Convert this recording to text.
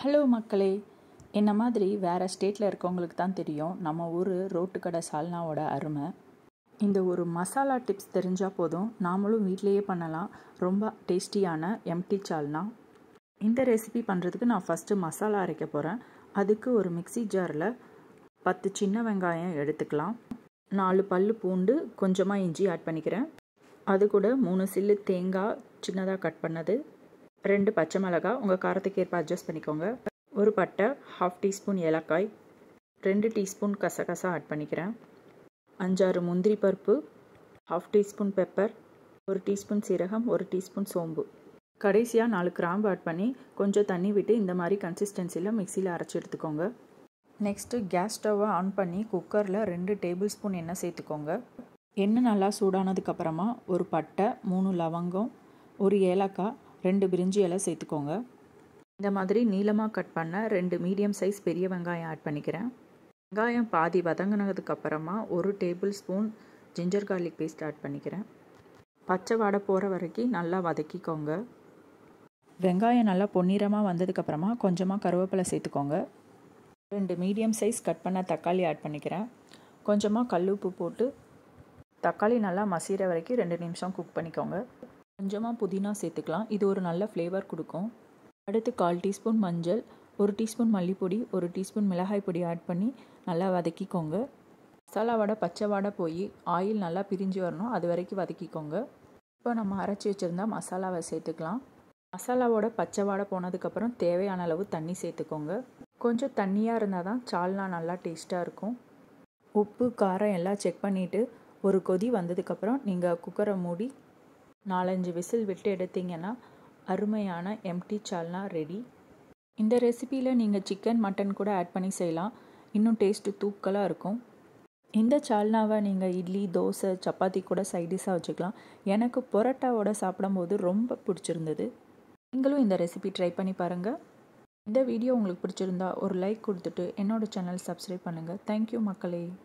hello மக்களே என்ன மாதிரி வேறு ஸ்டேட்டில் இருக்கவங்களுக்கு தான் தெரியும் நம்ம ஊர் ரோட்டு கடை சால்னாவோட அருமை இந்த ஒரு மசாலா டிப்ஸ் தெரிஞ்சால் போதும் நாமளும் வீட்டிலையே பண்ணலாம் ரொம்ப டேஸ்டியான எம்டி சால்னா இந்த ரெசிபி பண்ணுறதுக்கு நான் ஃபஸ்ட்டு மசாலா அரைக்க போகிறேன் அதுக்கு ஒரு மிக்சி ஜாரில் பத்து சின்ன வெங்காயம் எடுத்துக்கலாம் நாலு பல் பூண்டு கொஞ்சமாக இஞ்சி ஆட் பண்ணிக்கிறேன் அது கூட மூணு சில்லு தேங்காய் சின்னதாக கட் பண்ணது ரெண்டு பச்சை மிளகாய் உங்கள் காரத்துக்கு ஏற்ப அட்ஜஸ்ட் பண்ணிக்கோங்க ஒரு பட்டை ஹாஃப் டீஸ்பூன் ஏலக்காய் ரெண்டு டீஸ்பூன் கசகசா ஆட் பண்ணிக்கிறேன் அஞ்சாறு முந்திரி பருப்பு ஹாஃப் டீஸ்பூன் பெப்பர் ஒரு டீஸ்பூன் சீரகம் ஒரு டீஸ்பூன் சோம்பு கடைசியாக நாலு கிராம்பு ஆட் பண்ணி கொஞ்சம் தண்ணி விட்டு இந்த மாதிரி கன்சிஸ்டன்சியில் மிக்சியில் அரைச்சி எடுத்துக்கோங்க நெக்ஸ்ட்டு கேஸ் ஸ்டவ்வை ஆன் பண்ணி குக்கரில் ரெண்டு டேபிள் ஸ்பூன் எண்ணெய் சேர்த்துக்கோங்க எண்ணெய் நல்லா சூடானதுக்கப்புறமா ஒரு பட்டை மூணு லவங்கம் ஒரு ஏலக்காய் ரெண்டு பிரிஞ்சி இலை சேர்த்துக்கோங்க இந்த மாதிரி நீளமாக கட் பண்ண ரெண்டு மீடியம் சைஸ் பெரிய வெங்காயம் ஆட் பண்ணிக்கிறேன் வெங்காயம் பாதி வதங்கினதுக்கப்புறமா ஒரு tablespoon ginger garlic paste add பண்ணிக்கிறேன் பச்சை வாடை போகிற வரைக்கும் நல்லா வதக்கிக்கோங்க வெங்காயம் நல்லா பொன்னிறமாக வந்ததுக்கப்புறமா கொஞ்சமாக கருவேப்பிலை சேர்த்துக்கோங்க ரெண்டு மீடியம் சைஸ் கட் பண்ண தக்காளி ஆட் பண்ணிக்கிறேன் கொஞ்சமாக கல் உப்பு போட்டு தக்காளி நல்லா மசிகிற வரைக்கும் ரெண்டு நிமிஷம் குக் பண்ணிக்கோங்க கொஞ்சமாக புதினா சேர்த்துக்கலாம் இது ஒரு நல்ல ஃப்ளேவர் கொடுக்கும் அடுத்து கால் டீஸ்பூன் மஞ்சள் ஒரு டீஸ்பூன் மல்லிப்பொடி ஒரு டீஸ்பூன் மிளகாய் பொடி ஆட் பண்ணி நல்லா வதக்கிக்கோங்க மசாலா வடை பச்சை வடை போய் ஆயில் நல்லா பிரிஞ்சு வரணும் அது வரைக்கும் வதக்கிக்கோங்க இப்போ நம்ம அரைச்சி வச்சுருந்தா மசாலாவை சேர்த்துக்கலாம் மசாலாவோட பச்சை வாடை போனதுக்கப்புறம் தேவையான அளவு தண்ணி சேர்த்துக்கோங்க கொஞ்சம் தண்ணியாக இருந்தால் தான் சால்னா நல்லா டேஸ்ட்டாக இருக்கும் உப்பு காரம் எல்லாம் செக் பண்ணிவிட்டு ஒரு கொதி வந்ததுக்கப்புறம் நீங்கள் குக்கரை மூடி நாலஞ்சு விசில் விட்டு எடுத்தீங்கன்னா அருமையான எம்டி சால்னா ரெடி இந்த ரெசிப்பியில் நீங்கள் சிக்கன் மட்டன் கூட ஆட் பண்ணி செய்யலாம் இன்னும் டேஸ்ட்டு தூக்கலாக இருக்கும் இந்த சால்னாவை நீங்கள் இட்லி தோசை சப்பாத்தி கூட சைடிஷாக வச்சுக்கலாம் எனக்கு பொரோட்டாவோட சாப்பிடும்போது ரொம்ப பிடிச்சிருந்தது நீங்களும் இந்த ரெசிபி ட்ரை பண்ணி பாருங்கள் இந்த வீடியோ உங்களுக்கு பிடிச்சிருந்தா ஒரு லைக் கொடுத்துட்டு என்னோடய சேனல் சப்ஸ்கிரைப் பண்ணுங்கள் தேங்க்யூ மக்களே